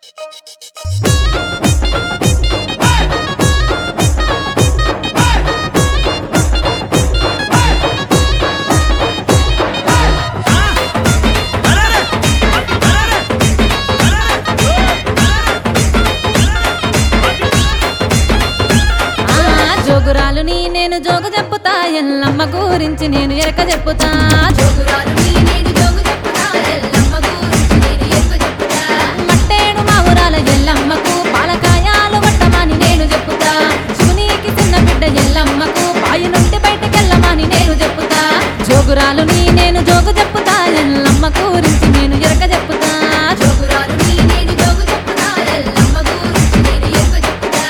ఆ జోగురాలు నీ నేను జోగు చెప్పుతా ఎల్లమ్మ గురించి నేను ఎరక చెప్పుతా జోగురాలు నీ నేను జోగు చెప్పుతా ఎల్లమ్మ గురించి నేను ఎక్కువ చెప్పుతా మట్టేడు మా ఊరాల ఎల్లమ్మకు పాలకాయాలు వట్టమని నేను చెప్పుతా శివునికి చిన్న బిడ్డ ఎల్లమ్మకు పాయి నుండి బయటకెళ్ళమని నేను చెప్పుతా జోగురాలు నీ నేను జోగు చెప్పుతా ఎల్లమ్మ గురించి నేను ఎరక చెప్పుతా జోగురాలు నీ నేను జోగు చెప్పుతా ఎల్లమ్మ గురించి నేను ఎక్కువ చెప్పుతా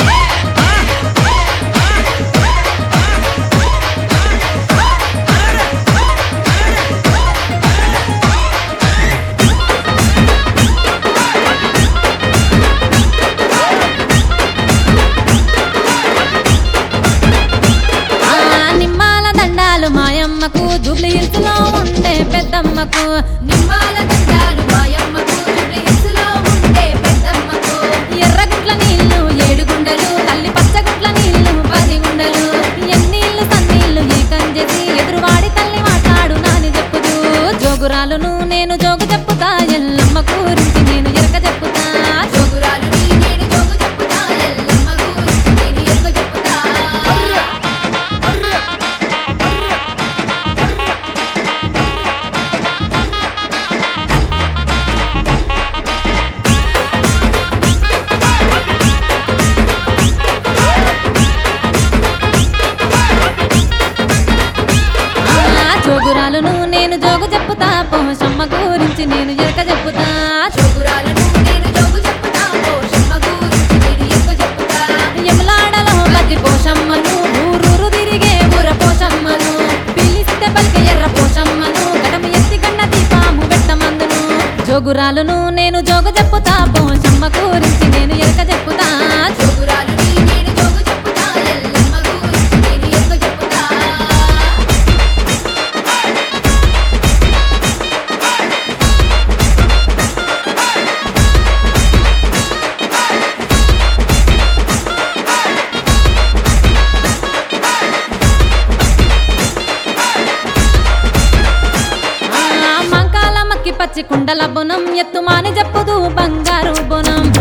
ఆ నిమ్మాల దండాలు మాయమ్మకు జూబ్లీ హిల్స్ లో ఉండే పెద్దమ్మకు నిమ్మాల దండాలు మాయమ్మకు జుబ్లీ హిల్స్లో ఉండే పెద్దమ్మకు ఎర్రగుట్ల నీళ్లు ఏడు గుండెలు తల్లి పచ్చగుట్ల నీళ్లు పది గుండెలు ఎన్నీళ్లు సన్నీళ్లు ఏకం చేసి ఎదురువాడి తల్లి మాట్లాడు నాని చెప్పుదు జోగురాలును నేను జోగు చెప్పుతా ఎల్లమ్మ గురించి నేను ఎరక చెప్పుతా జోగురాలు నీ నేను జోగు చెప్పుతా ఎల్లమ్మ గురించి నేను ఎక్కువ చెప్పుతా ఆ జోగురాలును నేను జోగు చెప్పుతా పోషమ్మ గురించి నేను ఎరక చెప్పుతా జోగురాలను నేను జోగు చెప్పుతా పోషమ్మ గురించి నేను ఎక్కువ చెప్పుతా ఎములాడలో బతి పోషమ్మను ఊరూరు తిరిగే ఊర పోషమ్మను పిలిస్తే పలికే ఎర్ర పోషమ్మను గడమ ఎత్తి గండ దీపాము పెట్టమందును జోగురాలును నేను జోగు చెప్పుతా పోషమ్మ గురించి నేను ఎరక చెప్పుతా జోగురాలు నీ నేను జోగు చెప్పుతా ఎల్లమ్మ గురించి నేను ఎక్కువ చెప్పుతా ఆ మంకాల మక్కి పచ్చి కుండల బొనం ఎత్తుమాని చెప్పుదు బంగారు బొనం